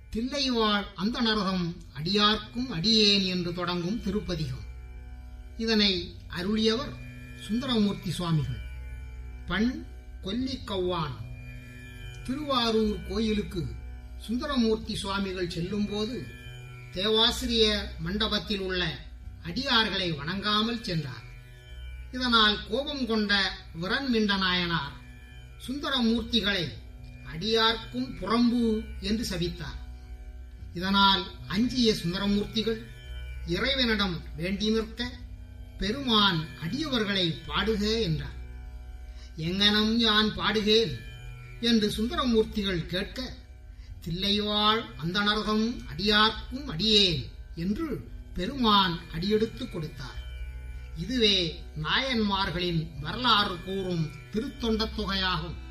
தில்லைவாழ் அந்த நரகம் அடியார்க்கும் அடியேன் என்று தொடங்கும் திருப்பதிகம் இதனை அருளியவர் சுந்தரமூர்த்தி சுவாமிகள் பண் கொல்லிக்கவ்வான் திருவாரூர் கோயிலுக்கு சுந்தரமூர்த்தி சுவாமிகள் செல்லும்போது தேவாசிரிய மண்டபத்தில் உள்ள அடியார்களை வணங்காமல் சென்றார் இதனால் கோபம் கொண்ட விரண்மிண்ட நாயனார் சுந்தரமூர்த்திகளை அடியார்க்கும் புறம்பு என்று சபித்தார் இதனால் அஞ்சிய சுந்தரமூர்த்திகள் இறைவனிடம் வேண்டி நிற்க பெருமான் அடியவர்களை பாடுக என்றார் எங்கனம் யான் பாடுகேன் என்று சுந்தரமூர்த்திகள் கேட்க தில்லைவாழ் அந்தணர்தம் அடியார்க்கும் அடியேன் என்று பெருமான் அடியெடுத்துக் கொடுத்தார் இதுவே நாயன்மார்களின் வரலாறு கூறும் திருத்தொண்டத் தொகையாகும்